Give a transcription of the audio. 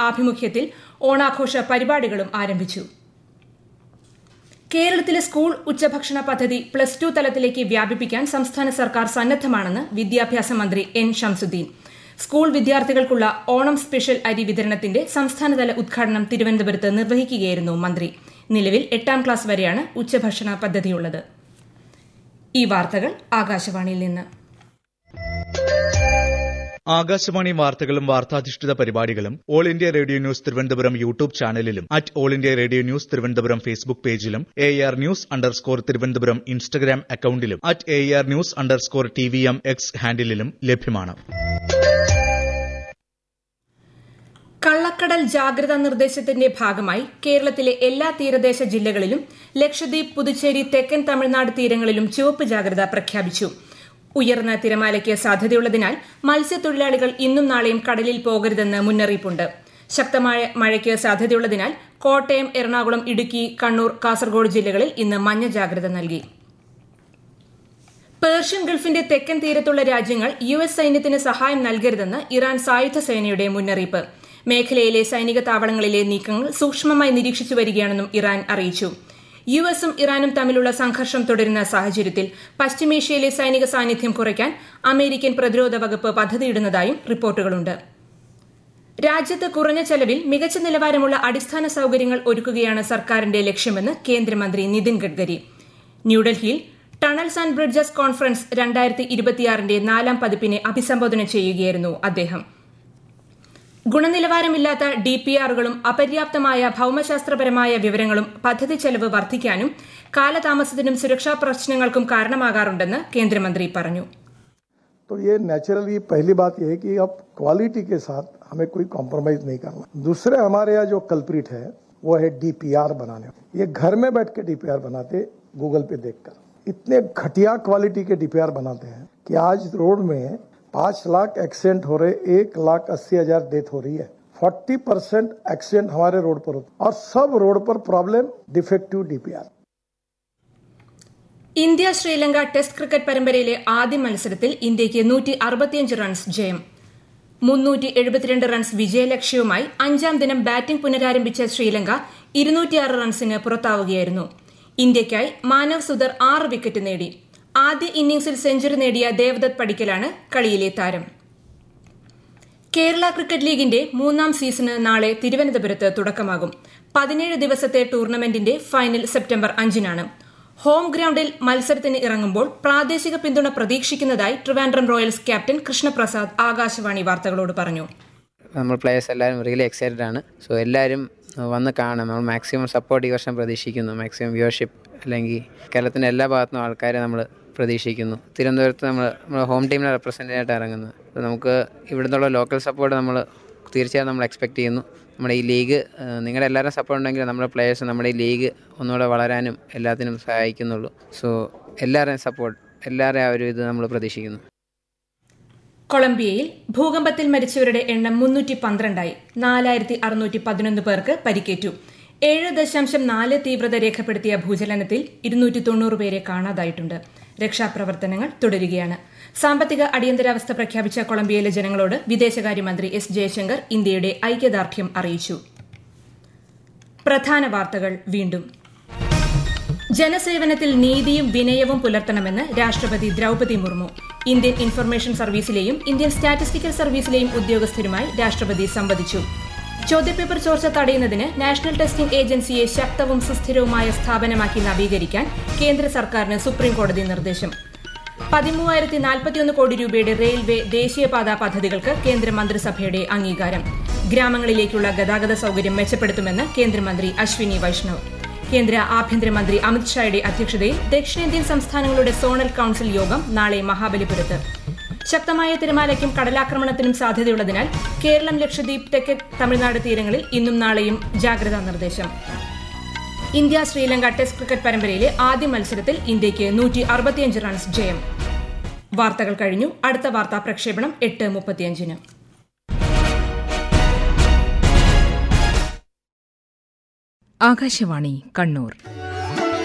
ആഭിമുഖ്യത്തിൽ ഓണാഘോഷ പരിപാടികളും ആരംഭിച്ചു കേരളത്തിലെ സ്കൂൾ ഉച്ചഭക്ഷണ പദ്ധതി പ്ലസ് ടു തലത്തിലേക്ക് വ്യാപിപ്പിക്കാൻ സംസ്ഥാന സർക്കാർ സന്നദ്ധമാണെന്ന് വിദ്യാഭ്യാസ മന്ത്രി എൻ ഷംസുദ്ദീൻ സ്കൂൾ വിദ്യാർത്ഥികൾക്കുള്ള ഓണം സ്പെഷ്യൽ അരി വിതരണത്തിന്റെ സംസ്ഥാനതല ഉദ്ഘാടനം തിരുവനന്തപുരത്ത് നിർവഹിക്കുകയായിരുന്നു മന്ത്രി നിലവിൽ എട്ടാം ക്ലാസ് വരെയാണ് ഉച്ചഭക്ഷണ പദ്ധതിയുള്ളത് ഈ വാർത്തകൾ ആകാശവാണിയിൽ നിന്ന് ആകാശവാണി വാർത്തകളും വാർത്താധിഷ്ഠിത പരിപാടികളും all India radio news Thiruvananthapuram YouTube ചാനലിലും at all India radio news Thiruvananthapuram Facebook പേജിലും A R news underscore Thiruvananthapuram Instagram അക്കൌണ്ടിലും at A R news underscore T V M X ഹാൻഡിലും ലഭ്യമാണ് കള്ളക്കടൽ ജാഗ്രതാ നിർദ്ദേശത്തിന്റെ ഭാഗമായി കേരളത്തിലെ എല്ലാ തീരദേശ ജില്ലകളിലും ലക്ഷദ്വീപ് പുതുച്ചേരി തെക്കൻ തമിഴ്നാട് തീരങ്ങളിലും ചുവപ്പ് ജാഗ്രത പ്രഖ്യാപിച്ചു ഉയർന്ന തിരമാലയ്ക്ക് സാധ്യതയുള്ളതിനാൽ മത്സ്യത്തൊഴിലാളികൾ ഇന്നും നാളെയും കടലിൽ പോകരുതെന്ന് മുന്നറിയിപ്പുണ്ട് ശക്തമായ മഴയ്ക്ക് സാധ്യതയുള്ളതിനാൽ കോട്ടയം എറണാകുളം ഇടുക്കി കണ്ണൂർ കാസർഗോഡ് ജില്ലകളിൽ ഇന്ന് മഞ്ഞ ജാഗ്രത നൽകി പേർഷ്യൻ ഗൾഫിന്റെ തെക്കൻ തീരത്തുള്ള രാജ്യങ്ങൾ യു എസ് സൈന്യത്തിന് സഹായം നൽകരുതെന്ന് ഇറാൻ സായുധ സേനയുടെ മുന്നറിയിപ്പ് മേഖലയിലെ സൈനിക താവളങ്ങളിലെ നീക്കങ്ങൾ സൂക്ഷ്മമായി നിരീക്ഷിച്ചു വരികയാണെന്നും ഇറാൻ അറിയിച്ചു യു എസും ഇറാനും തമ്മിലുള്ള സംഘർഷം തുടരുന്ന സാഹചര്യത്തിൽ പശ്ചിമേഷ്യയിലെ സൈനിക സാന്നിധ്യം കുറയ്ക്കാൻ അമേരിക്കൻ പ്രതിരോധ വകുപ്പ് പദ്ധതിയിടുന്നതായും റിപ്പോർട്ടുകളുണ്ട് രാജ്യത്ത് കുറഞ്ഞ ചെലവിൽ മികച്ച നിലവാരമുള്ള അടിസ്ഥാന സൌകര്യങ്ങൾ ഒരുക്കുകയാണ് സർക്കാരിന്റെ ലക്ഷ്യമെന്ന് കേന്ദ്രമന്ത്രി നിതിൻ ഗഡ്കരി ന്യൂഡൽഹിയിൽ ടണൽസ് ആൻഡ് ബ്രിഡ്ജസ് കോൺഫറൻസ് രണ്ടായിരത്തി ഇരുപത്തിയാറിന്റെ നാലാം പതിപ്പിനെ അഭിസംബോധന ചെയ്യുകയായിരുന്നു അദ്ദേഹം ഗുണനിലവാരമില്ലാത്ത ഡി പി ആറുകളും അപര്യാപ്തമായ ഭൌമശാസ്ത്രപരമായ വിവരങ്ങളും പദ്ധതി ചെലവ് വർദ്ധിക്കാനും കാലതാമസത്തിനും സുരക്ഷാ പ്രശ്നങ്ങൾക്കും കാരണമാകാറുണ്ടെന്ന് കേന്ദ്രമന്ത്രി പറഞ്ഞു तो ये नेचुरली पहली बात यह है कि अब क्वालिटी के साथ हमें कोई कॉम्प्रोमाइज नहीं करना दूसरे हमारे यहाँ जो कल्प्रिट है वो है डीपीआर बनाने ये घर में बैठ के डीपीआर बनाते गूगल पे देखकर इतने घटिया क्वालिटी के डीपीआर बनाते हैं कि आज रोड में पांच लाख एक्सीडेंट हो रहे एक लाख अस्सी हजार डेथ हो रही है फोर्टी परसेंट एक्सीडेंट हमारे रोड पर होते और सब रोड पर problem defective DPR India Sri Lanka test cricket പരമ്പരയിലെ ആദ്യ മത്സരത്തിൽ ഇന്ത്യയ്ക്ക് നൂറ്റി അറുപത്തിയഞ്ച് റൺസ് ജയം മുന്നൂറ്റി എഴുപത്തിരണ്ട് റൺസ് വിജയലക്ഷ്യവുമായി അഞ്ചാം ദിനം ബാറ്റിംഗ് പുനരാരംഭിച്ച ശ്രീലങ്ക ഇരുന്നൂറ്റിയാറ് റൺസിന് പുറത്താവുകയായിരുന്നു ഇന്ത്യയ്ക്കായി മാനവ് സുധർ ആറ് വിക്കറ്റ് നേടി ആദ്യ ഇന്നിംഗ്സിൽ സെഞ്ചുറി നേടിയ ദേവദത്ത് പടിക്കലാണ് കളിയിലെ താരം കേരള ക്രിക്കറ്റ് ലീഗിന്റെ മൂന്നാം സീസണ് നാളെ തിരുവനന്തപുരത്ത് തുടക്കമാകും പതിനേഴ് ദിവസത്തെ ടൂർണമെന്റിന്റെ ഫൈനൽ സെപ്റ്റംബർ അഞ്ചിനാണ് ഹോം ഗ്രൌണ്ടിൽ മത്സരത്തിന് ഇറങ്ങുമ്പോൾ പ്രാദേശിക പിന്തുണ പ്രതീക്ഷിക്കുന്നതായി ട്രിവാൻഡ്രം റോയൽസ് ക്യാപ്റ്റൻ കൃഷ്ണപ്രസാദ് ആകാശവാണി വാർത്തകളോട് പറഞ്ഞു നമ്മൾ പ്ലേയേഴ്സ് എല്ലാവരും റിയലി എക്സൈറ്റഡ് ആണ് സോ എല്ലാവരും വന്ന് കാണാം നമ്മൾ മാക്സിമം സപ്പോർട്ട് ഈ വർഷം പ്രതീക്ഷിക്കുന്നു മാക്സിമം വ്യൂവർഷിപ്പ് അല്ലെങ്കിൽ കേരളത്തിൻ്റെ എല്ലാ ഭാഗത്തുനിന്നും ആൾക്കാരെ നമ്മൾ പ്രതീക്ഷിക്കുന്നു തിരുവനന്തപുരത്ത് നമ്മൾ നമ്മുടെ ഹോം ടീമിനെ റെപ്രസെൻ്റ് ആയിട്ട് ഇറങ്ങുന്നത് അപ്പോൾ നമുക്ക് ഇവിടുന്നുള്ള ലോക്കൽ സപ്പോർട്ട് നമ്മൾ തീർച്ചയായും നമ്മൾ എക്സ്പെക്ട് ചെയ്യുന്നു നമ്മുടെ ഈ ലീഗ് നിങ്ങളുടെ എല്ലാവരും സപ്പോർട്ട് ഉണ്ടെങ്കിൽ നമ്മുടെ പ്ലേയേഴ്സ് നമ്മുടെ ഈ ലീഗ് ഒന്നുകൂടെ വളരാനും എല്ലാത്തിനും സഹായിക്കുന്നുള്ളൂ സോ എല്ലാവരുടെയും സപ്പോർട്ട് എല്ലാവരുടെയും ആ ഒരു ഇത് നമ്മൾ പ്രതീക്ഷിക്കുന്നു കൊളംബിയയിൽ ഭൂകമ്പത്തിൽ മരിച്ചവരുടെ എണ്ണം മുന്നൂറ്റി പന്ത്രണ്ടായി നാലായിരത്തി അറുന്നൂറ്റി പതിനൊന്ന് പേർക്ക് പരിക്കേറ്റു ഏഴ് ദശാംശം നാല് തീവ്രത രേഖപ്പെടുത്തിയ ഭൂചലനത്തിൽ ഇരുന്നൂറ്റി തൊണ്ണൂറ് പേരെ കാണാതായിട്ടുണ്ട് രക്ഷാപ്രവർത്തനങ്ങൾ തുടരുകയാണ് സാമ്പത്തിക അടിയന്തരാവസ്ഥ പ്രഖ്യാപിച്ച കൊളംബിയയിലെ ജനങ്ങളോട് വിദേശകാര്യമന്ത്രി എസ് ജയശങ്കർ ഇന്ത്യയുടെ ഐക്യദാർഢ്യം അറിയിച്ചു പ്രധാന വാർത്തകൾ വീണ്ടും ജനസേവനത്തിൽ നീതിയും വിനയവും പുലർത്തണമെന്ന് രാഷ്ട്രപതി ദ്രൌപതി മുർമു ഇന്ത്യൻ ഇൻഫർമേഷൻ സർവീസിലെയും ഇന്ത്യൻ സ്റ്റാറ്റിസ്റ്റിക്കൽ സർവീസിലെയും ഉദ്യോഗസ്ഥരുമായി രാഷ്ട്രപതി സംവദിച്ചു ചോദ്യപേപ്പർ ചോർച്ച തടയുന്നതിന് നാഷണൽ ടെസ്റ്റിംഗ് ഏജൻസിയെ ശക്തവും സുസ്ഥിരവുമായ സ്ഥാപനമാക്കി നവീകരിക്കാൻ കേന്ദ്ര സർക്കാരിന് സുപ്രീംകോടതി നിർദ്ദേശം പതിമൂവായിരത്തി നാൽപ്പത്തിയൊന്ന് കോടി രൂപയുടെ റെയിൽവേ ദേശീയപാത പദ്ധതികൾക്ക് കേന്ദ്ര മന്ത്രിസഭയുടെ അംഗീകാരം ഗ്രാമങ്ങളിലേക്കുള്ള ഗതാഗത സൌകര്യം മെച്ചപ്പെടുത്തുമെന്ന് കേന്ദ്രമന്ത്രി അശ്വിനി വൈഷ്ണവ് കേന്ദ്ര ആഭ്യന്തരമന്ത്രി അമിത്ഷായുടെ അധ്യക്ഷതയിൽ ദക്ഷിണേന്ത്യൻ സംസ്ഥാനങ്ങളുടെ സോണൽ കൌൺസിൽ യോഗം നാളെ മഹാബലിപുരത്ത് ശക്തമായ തിരമാലയ്ക്കും കടലാക്രമണത്തിനും സാധ്യതയുള്ളതിനാൽ കേരളം ലക്ഷദ്വീപ് തെക്കൻ തമിഴ്നാട് തീരങ്ങളിൽ ഇന്നും നാളെയും ജാഗ്രതാ നിർദ്ദേശം ഇന്ത്യ ശ്രീലങ്ക ടെസ്റ്റ് ക്രിക്കറ്റ് പരമ്പരയിലെ ആദ്യ മത്സരത്തിൽ ഇന്ത്യയ്ക്ക് നൂറ്റി അറുപത്തിയഞ്ച് റൺസ് ജയം വാർത്തകൾ കഴിഞ്ഞു അടുത്ത വാർത്താ പ്രക്ഷേപണം എട്ട് മുപ്പത്തിയഞ്ചിന് ആകാശവാണി കണ്ണൂർ